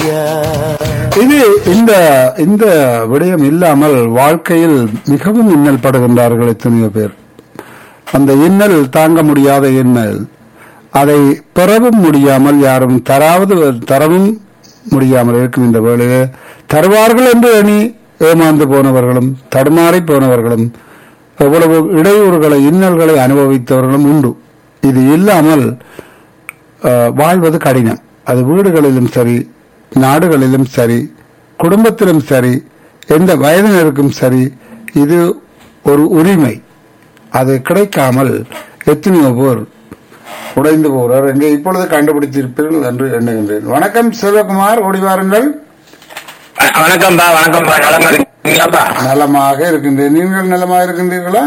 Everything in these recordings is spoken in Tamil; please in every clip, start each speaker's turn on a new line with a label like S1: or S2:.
S1: ஐயா
S2: இது இந்த இந்த விடயம் இல்லாமல் வாழ்க்கையில் மிகவும் இன்னல் படுகின்றார்கள் எத்தனையோ பேர் அந்த இன்னல் தாங்க முடியாத இன்னல் அதை பெறவும் முடியாமல் யாரும் தராவது தரவும் முடியாமல் இருக்கும் இந்த வேளையிலே தருவார்கள் என்று எண்ணி ஏமாந்து போனவர்களும் தடுமாறி போனவர்களும் எவ்வளவு இடையூறுகளை இன்னல்களை அனுபவித்தவர்களும் உண்டு இது இல்லாமல் அஹ், வாழ்வது கடினம் அது வீடுகளிலும் சரி நாடுகளிலும் சரி குடும்பத்திலும் சரி எந்த வயதினருக்கும் சரி இது ஒரு உரிமை அது கிடைக்காமல் எத்தனையோ பேர் உடைந்து போகிறார் எங்கே இப்பொழுது கண்டுபிடித்திருப்பீர்கள் என்று எண்ணுகின்றேன் வணக்கம் செல்வகுமார் ஓடி வாருங்கள்
S3: வணக்கம்ப்பா வணக்கம்ப்பா நலமா இருக்கீங்களாப்பா
S2: நலமாக இருக்கின்றேன் நீங்கள் நலமாக இருக்கின்றீர்களா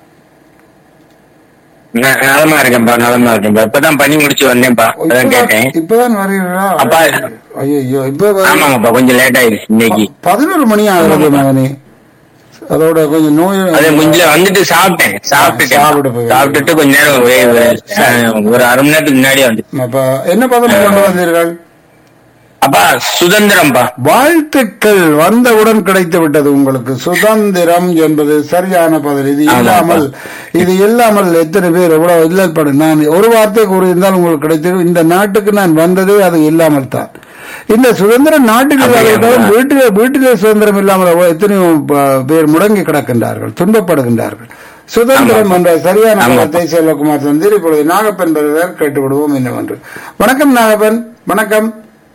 S3: ந- நலமா இருக்கேன்ப்பா நலமா இருக்கேன்ப்பா இப்பதான் பண்ணி முடிச்சு வந்தேன்ப்பா அதான் கேட்டேன்
S2: இப்பதான் இப்பதான் வருகிறீர்களா
S3: அப்பா.
S2: ஐயோ இப்ப வரு-
S3: ஆமாங்கப்பா கொஞ்சம் லேட் ஆயிடுச்சு இன்னைக்கு
S2: பதினோரு மணி ஆகிறது மகனே அதோட கொஞ்சம் நோய்
S3: அது முஞ்சில வந்துட்டு சாப்பிட்டேன் சாப்பிட்டுட்டேன்
S2: சாப்பிட்டு போய்.
S3: சாப்பிட்டுட்டு கொஞ்ச நேரம் ஒரு ஒரு- ஒரு அரை மணி நேரத்துக்கு முன்னாடி வந்து
S2: அப்ப என்ன பதம் கொண்டு வந்தீர்கள்
S3: அப்பா சுதந்திரம்ப்பா
S2: வாழ்த்துக்கள் வந்தவுடன் கிடைத்து விட்டது உங்களுக்கு சுதந்திரம் என்பது சரியான பதில் இது
S3: ஆமாப்பா.
S2: இல்லாமல் இது இல்லாமல் எத்தனை பேர் எவ்வளவு இல்லப்படும் நான் ஒரு வார்த்தை கூறியிருந்தால் உங்களுக்கு கிடைத்தது இந்த நாட்டுக்கு நான் வந்ததே அது இல்லாமல் தான் இந்த சுதந்திரம் நாட்டுக்கு
S3: அப்படியா?
S2: இல்லாவிட்டாலும் வீட்டிலே வீட்டிலே சுதந்திரம் இல்லாமல் எவ்வளவு எத்தனையோ ப- பேர் முடங்கி கிடக்கின்றார்கள் துன்பப்படுகின்றார்கள் சுதந்திரம் என்ற சரியான
S3: ஆமாப்பா.
S2: பதத்தை செல்வகுமார் தந்தீர் இப்பொழுது நாகப்பன் பெறுவர் கேட்டு விடுவோம் என்னவென்று வணக்கம் நாகப்பன் வணக்கம்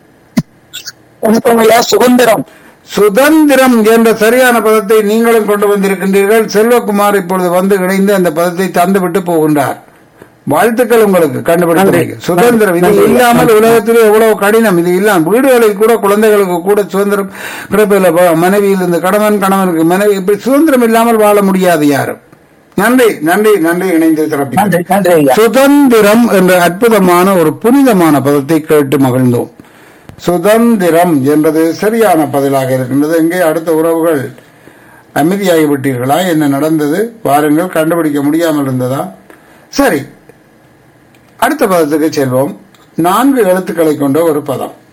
S3: சுதந்திரம்
S2: சுதந்திரம் என்ற சரியான பதத்தை நீங்களும் கொண்டு வந்திருக்கின்றீர்கள் செல்வகுமார் இப்பொழுது வந்து இணைந்து அந்த பதத்தை தந்துவிட்டு போகின்றார் வாழ்த்துக்கள் உங்களுக்கு கண்டுபிடித்து சுதந்திரம் இது இல்லாமல் உலகத்திலே எவ்வளவு கடினம் இது இல்லாமல் வீடுகளில் கூட குழந்தைகளுக்கு கூட சுதந்திரம் கிடைப்பதில்லை ப- மனைவியிலிருந்து கணவன் கணவனுக்கு மனைவி இப்படி சுதந்திரம் இல்லாமல் வாழ முடியாது யாரும் நன்றி நன்றி நன்றி இணைந்து சிறப்பிக்கிறேன் சுதந்திரம் என்ற அற்புதமான ஒரு புனிதமான பதத்தை கேட்டு மகிழ்ந்தோம் சுதந்திரம் என்பது சரியான பதிலாக இருக்கின்றது இங்கே அடுத்த உறவுகள் அமைதியாகி விட்டீர்களா என்ன நடந்தது வாருங்கள் கண்டுபிடிக்க முடியாமல் இருந்ததா சரி அடுத்த பதத்துக்கு செல்வோம் நான்கு எழுத்துக்களை கொண்ட ஒரு பதம்